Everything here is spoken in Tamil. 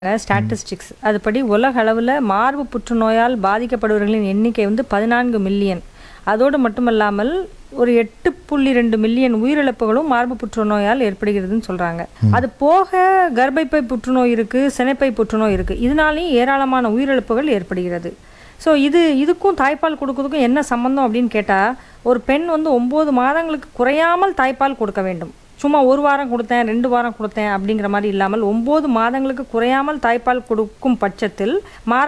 ஸ்டாட்டிஸ்டிக்ஸ் அதுபடி உலக அளவில் மார்பு புற்றுநோயால் பாதிக்கப்படுபவர்களின் எண்ணிக்கை வந்து பதினான்கு மில்லியன் அதோடு மட்டுமல்லாமல் ஒரு எட்டு புள்ளி ரெண்டு மில்லியன் உயிரிழப்புகளும் மார்பு புற்றுநோயால் ஏற்படுகிறதுன்னு சொல்கிறாங்க அது போக கர்ப்பப்பை புற்றுநோய் இருக்குது சினைப்பை புற்றுநோய் இருக்குது இதனாலேயும் ஏராளமான உயிரிழப்புகள் ஏற்படுகிறது ஸோ இது இதுக்கும் தாய்ப்பால் கொடுக்கறதுக்கும் என்ன சம்மந்தம் அப்படின்னு கேட்டால் ஒரு பெண் வந்து ஒம்பது மாதங்களுக்கு குறையாமல் தாய்ப்பால் கொடுக்க வேண்டும் சும்மா ஒரு வாரம் கொடுத்தேன் ரெண்டு வாரம் கொடுத்தேன் அப்படிங்கிற மாதிரி இல்லாமல் ஒம்பது மாதங்களுக்கு குறையாமல் தாய்ப்பால் கொடுக்கும் பட்சத்தில் மார